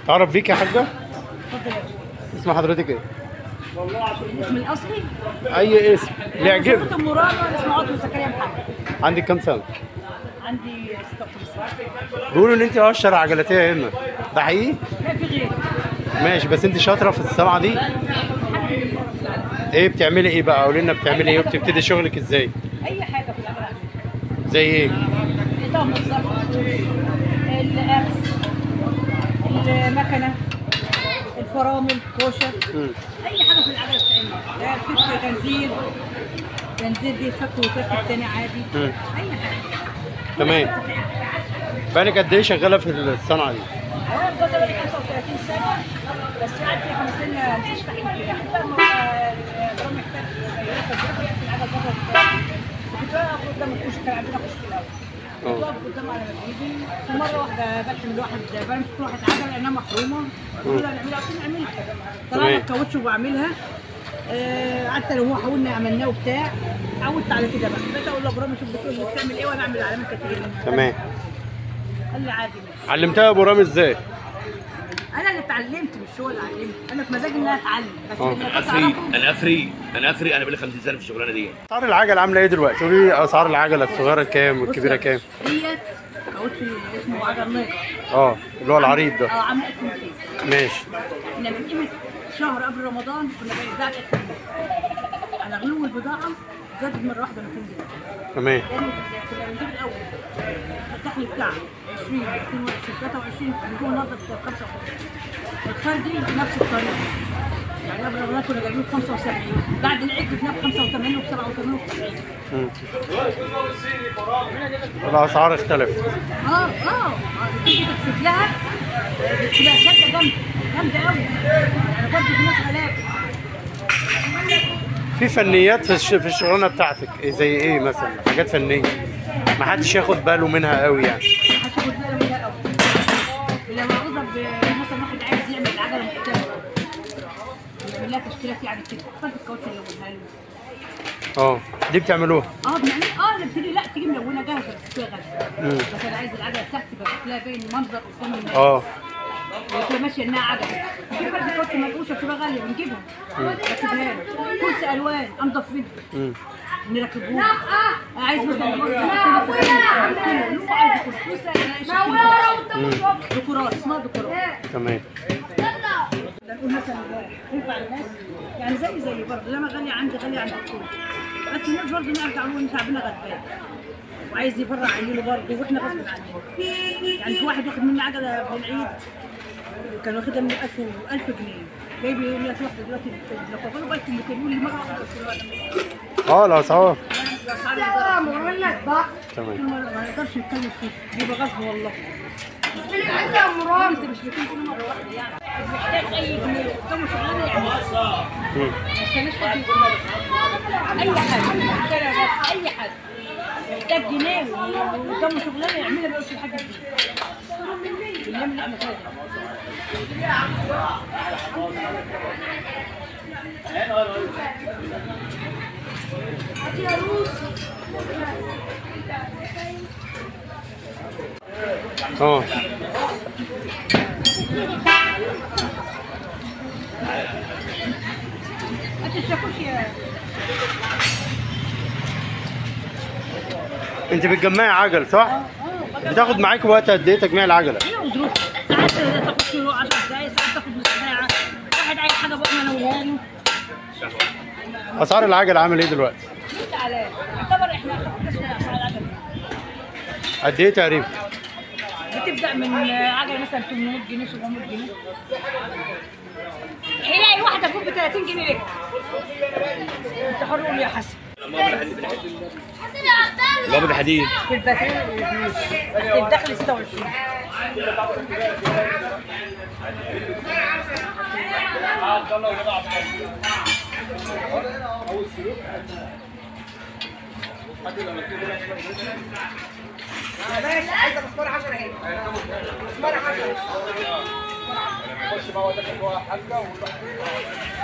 تعرف بيك يا حاجه اتفضل يا باشا. اسم حضرتك ايه اسم الاصلي اي اسم اللي يعجبك شرطة مراد وانا اسمي عضو زكريا محمد عندك كام سنه عندي 56 بيقولوا ان انت اشهر عجلاتيه هنا ده حقيقي لا في غيري ماشي بس انت شاطره في الصنعه دي ايه بتعملي ايه بقى قولي لنا بتعملي ايه وبتبتدي شغلك ازاي اي حاجه في العمل زي ايه نظام الظرف الأرز المكنه الفرامل كوشر مم. اي حاجه في العجله بتعمل لا فك تنزيل تنزيل دي فك وفك التاني عادي مم. اي حاجه تمام بقالك قد ايه شغاله في الصنعه دي انا بقدر 35 سنه بس قعدت 50 سنه مش تحت يعني لما كان محتاج تجربه في العجل بره كنت واقف قدام الكشك كان عندنا كشك الاول كنت اه. واقف قدام على مسجدي ومره واحده بلحم لواحد بمسك واحد عجله لانها محرومه قلت له نعملها قلت له نعملها طلعنا تمام. الكاوتش وبعملها آه، قعدت لو هو حاولنا عملناه وبتاع اتعودت على كده بقى بقيت اقول له ابراهيم شوف بتقول لي بتعمل ايه وانا اعمل علامات كتير تمام قال لي عادي ماشي علمتها يا ابو رامي ازاي انا اللي اتعلمت مش هو اللي علمني انا في مزاجي ان انا اتعلم بس اه. اللي افري تعرفه انا افري انا افري انا بقالي 50 سنه في الشغلانه دي اسعار العجل عامله ايه دلوقتي قولي لي اسعار العجله الصغيره كام والكبيره كام ديت كاوتش اسمه عجل ناقص اه اللي هو العريض اه ده عامل 1200 ماشي احنا من قيمه شهر قبل رمضان كنا بنبيع 1200 على غلو البضاعه زادت مره واحده 200 جنيه تمام لان كنا بنجيب الاول الدخل بتاعه 20 22 23 بنجيبه النهارده ب 55 الخارجي نفس الطريقه يعني قبل رمضان كنا جايبين ب 75 بعد العيد جبناه ب 85 و 87 و 90 مم. الاسعار اختلفت اه اه تيجي تحسب لها بتبقى شده جامده جامده قوي يعني برضه في ناس غلابه في فنيات في الش- في الشغلانه بتاعتك إيه زي ايه مثلا حاجات فنيه ما حدش ياخد باله منها قوي يعني هتاخد بالها منها قوي لما اوصل مثلا واحد عايز يعمل عجله مختلفه يعمل لها تشكيلات يعني كده فرد الكاوتش اللي يقولها له اه دي بتعملوها اه بنعمل اه نبتدي لا تيجي ملونه جاهزه بس فيها غاليه مم. بس انا عايز العجله بتاعتي تبقى شكلها باين منظر قدام الناس اه وتبقى ماشيه انها عجله في فرد كاوتش منقوشه بتبقى غاليه بنجيبها ركبها له كرسي الوان انضف منه مم. نركبوه عايز مثلا عايز ديكورات اسمها ديكورات تمام نقول مثلا ينفع الناس يعني زي زي برضه لما غالية عندي غالية عند الكل بس الناس برضه نعرف تعملوا ان شعبنا غلبان وعايز يفرع عيله برضه واحنا غصب عننا يعني في واحد واخد مني عجله في العيد كان واخدها من 1000 و 1000 جنيه جاي بيقول لي واحده دلوقتي لو قبلوا بقى 200 يقول لي مره واحده قلت له لا اه الاسعار الاسعار لا بقول لك بقى تمام ما نقدرش نتكلم فيه بيبقى غصب والله انت يا مراد انت مش بتكون كل مره واحده يعني مش محتاج اي جنيه قدامه شغلانه يعملها مم. ما يستناش حد يقول له. اي حاجه اشتري بس اي حاجه محتاج جنيه وقدامه شغلانه يعملها ما يقولش لحد جنيه الايام اللي احنا فيها دي. اه ما تشركوش يا انت بتجمعي عجل صح بتاخد معاك وقت قد ايه تجميع العجله هي وظروف ساعات تاخد كيلو 10 دقايق ساعات تاخد نص ساعه واحد عايز حاجه بقى انا اقولها له اسعار العجل عامل ايه دلوقتي انت على يعتبر احنا اخف قسم اسعار العجل قد ايه تقريبا بتبدا من عجله مثلا 800 جنيه 700 جنيه هي اي واحده فوق ب 30 جنيه لك انت حر قول يا حسن باب الحديد في الباترينا الدخل 26 عايزه مسمار 10 اهي مسمار 10